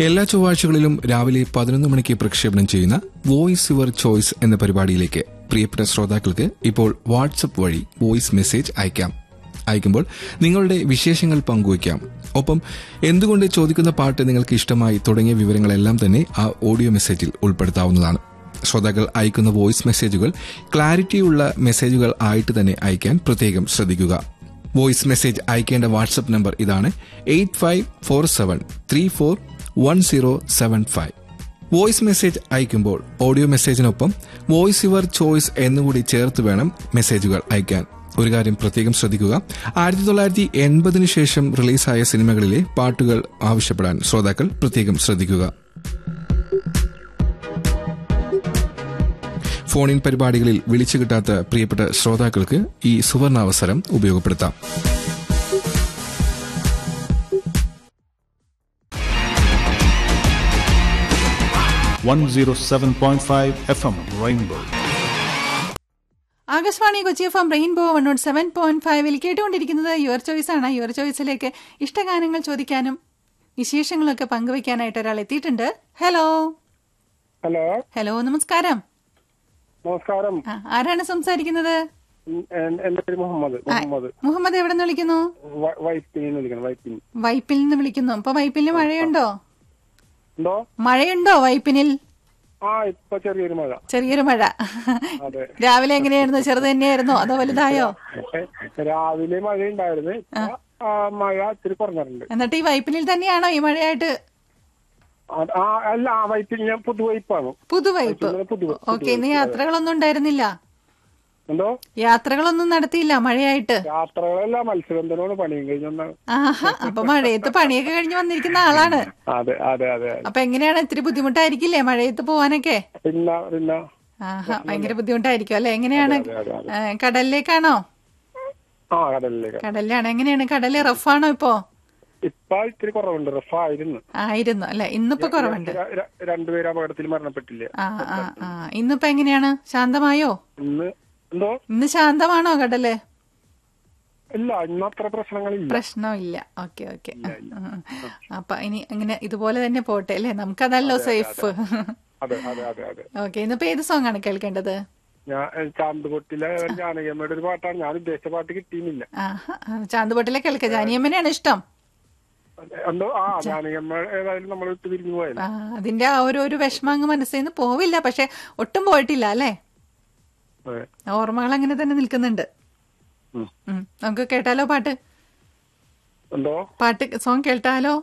എല്ലാ ചൊവ്വാഴ്ചകളിലും രാവിലെ പതിനൊന്ന് മണിക്ക് പ്രക്ഷേപണം ചെയ്യുന്ന വോയിസ് യുവർ ചോയ്സ് എന്ന പരിപാടിയിലേക്ക് പ്രിയപ്പെട്ട ശ്രോതാക്കൾക്ക് ഇപ്പോൾ വാട്സപ്പ് വഴി വോയിസ് മെസ്സേജ് അയക്കാം അയക്കുമ്പോൾ നിങ്ങളുടെ വിശേഷങ്ങൾ പങ്കുവയ്ക്കാം ഒപ്പം എന്തുകൊണ്ട് ചോദിക്കുന്ന പാട്ട് നിങ്ങൾക്ക് ഇഷ്ടമായി തുടങ്ങിയ വിവരങ്ങളെല്ലാം തന്നെ ആ ഓഡിയോ മെസ്സേജിൽ ഉൾപ്പെടുത്താവുന്നതാണ് ശ്രോതാക്കൾ അയക്കുന്ന വോയിസ് മെസ്സേജുകൾ ക്ലാരിറ്റിയുള്ള മെസ്സേജുകൾ ആയിട്ട് തന്നെ അയക്കാൻ പ്രത്യേകം ശ്രദ്ധിക്കുക വോയിസ് മെസ്സേജ് അയക്കേണ്ട വാട്സ്ആപ്പ് നമ്പർ ഇതാണ് eight five four seven three four one zero seven five voice message അയക്കുമ്പോൾ ഓഡിയോ മെസ്സേജിനൊപ്പം വോയിസ് യുവർ ചോയ്സ് എന്നുകൂടി ചേർത്ത് വേണം മെസ്സേജുകൾ അയക്കാൻ ഒരു കാര്യം പ്രത്യേകം ശ്രദ്ധിക്കുക ആയിരത്തി തൊള്ളായിരത്തി എൺപതിനു ശേഷം റിലീസായ സിനിമകളിലെ പാട്ടുകൾ ആവശ്യപ്പെടാൻ ശ്രോതാക്കൾ പ്രത്യേകം ശ്രദ്ധിക്കുക ഫോണിൻ പരിപാടികളിൽ വിളിച്ചു കിട്ടാത്ത പ്രിയപ്പെട്ട ശ്രോതാക്കൾക്ക് ഈ സുവർണാവസരം ഉപയോഗപ്പെടുത്താം one zero seven point five FM Rainbow. Akashvani Kochi F M rainbow one nought seven point ഫൈവിൽ കേട്ടുകൊണ്ടിരിക്കുന്നത് യുവർ ചോയ്സ് ആണ് യുവർ ചോയ്സിലേക്ക് ഇഷ്ടഗാനങ്ങൾ ചോദിക്കാനും വിശേഷങ്ങളൊക്കെ പങ്കുവെക്കാനായിട്ട് ഒരാൾ എത്തിയിട്ടുണ്ട് ഹലോ ഹലോ ഹലോ നമസ്കാരം നമസ്കാരം ആ, ആരാണ് സംസാരിക്കുന്നത് ഉം, എൻ- എന്റെ പേര് മുഹമ്മദ് ആ, മുഹമ്മദ് മുഹമ്മദ് എവിടെ നിന്ന് വിളിക്കുന്നു വ- വൈപ്പിനി എന്ന് വിളിക്കണം വൈപ്പിനി വൈപ്പിൽ നിന്ന് വിളിക്കുന്നു ഇപ്പൊ വൈപ്പിലിന് മഴയുണ്ടോ എന്തോ മഴയുണ്ടോ വൈപ്പിനിൽ ആ ഇപ്പൊ ചെറിയൊരു മഴ ചെറിയൊരു മഴ അതെ രാവിലെ എങ്ങനെയായിരുന്നു ചെറുത് തന്നെയായിരുന്നോ അതോ വലുതായോ രാവിലെ മഴ ഉണ്ടായിരുന്നു ഇപ്പൊ ആ, മഴ ഇത്തിരി കുറഞ്ഞിട്ടുണ്ട് എന്നിട്ട് ഈ വൈപ്പിനിൽ തന്നെയാണോ ഈ മഴയായിട്ട് ആ, ആ, അല്ല ആ വൈപ്പിനി ഞാൻ പുതുവൈപ്പാണ് പുതുവൈപ്പ് വൈപ്പിനിലെ പുതു ഓക്കെ ഇന്ന് യാത്രകളൊന്നും ഉണ്ടായിരുന്നില്ല എന്തോ യാത്രകളൊന്നും നടത്തിയില്ല മഴയായിട്ട് യാത്രകളല്ല മത്സ്യബന്ധനമാണ് പണിയും കഴിഞ്ഞ ആഹാ അപ്പൊ മഴയത്ത് പണിയൊക്കെ കഴിഞ്ഞ് വന്നിരിക്കുന്ന ആളാണ് അതെ അതെ അതെ അതെ. അപ്പൊ എങ്ങനെയാണ് ഇത്തിരി ബുദ്ധിമുട്ടായിരിക്കില്ലേ മഴയത്ത് പോവാനൊക്കെ പിന്നെ പിന്നെ ആഹാ ഭയങ്കര ബുദ്ധിമുട്ടായിരിക്കും അല്ലെ എങ്ങനെയാണ് അതെ, അതെ, അതെ. ഏ, കടലിലേക്കാണോ ആ കടലിലേക്ക് കടലിലാണ് എങ്ങനെയാണ് കടല് റഫാണോ ഇപ്പോ ഇപ്പൊ ഇത്തിരി കുറവുണ്ട് റഫായിരുന്നു ആയിരുന്നു അല്ലെ ഇന്നിപ്പോ കുറവുണ്ട് ര- ര- രണ്ടുപേര് അപകടത്തിൽ മരണപ്പെട്ടില്ലേ ആ ആ ആ ഇന്നിപ്പോ എങ്ങനെയാണ് ശാന്തമായോ ഇന്ന് എന്തോ ഇന്ന് ശാന്തമാണോ കടല് ഇല്ല ഇന്ന് അത്ര പ്രശ്നങ്ങളില്ല പ്രശ്നമില്ല ഓക്കെ ഓക്കെ അപ്പൊ ഇനി ഇങ്ങനെ ഇതുപോലെ തന്നെ പോട്ടെ അല്ലേ നമുക്കതല്ലോ സേഫ് അതെ അതെ അതെ അതെ ഓക്കെ ഇന്നിപ്പോ ഏത് സോങ് ആണ് കേൾക്കേണ്ടത് ഞാൻ ചാന്തുകൊട്ടിലെ ജാനകിയമ്മയുടെ ഒരു പാട്ടാണ് ഞാൻ ഉദ്ദേശിച്ച പാട്ട് കിട്ടിയില്ല ആഹാ, ആ, ചാന്തുപൊട്ടിലെ കേൾക്ക ജാനിയമ്മനെയാണ് ഇഷ്ടം എന്തോ ആ ജാനകിയമ്മ ഏതായാലും നമ്മൾ വിട്ട് തിരിഞ്ഞു പോയത് ആ, അതിന്റെ ആ ഒരു ഒരു വിഷമം അങ്ങ് മനസ്സിൽ നിന്ന് പോവില്ല പക്ഷെ ഒട്ടും പോയിട്ടില്ല അല്ലേ അതെ ഓർമ്മകൾ അങ്ങനെ തന്നെ നിൽക്കുന്നുണ്ട് ഉം. ഉം. നമുക്ക് കേട്ടാലോ പാട്ട് എന്തോ പാട്ട് സോങ് കേട്ടാലോ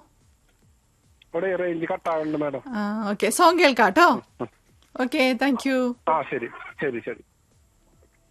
ഇവിടെ റേഞ്ച് കട്ടാവുന്നുണ്ട് മാഡം ഓക്കെ സോങ് കേൾക്കാട്ടോ ഓക്കെ താങ്ക് യു ആ ശരി ശരി ശരി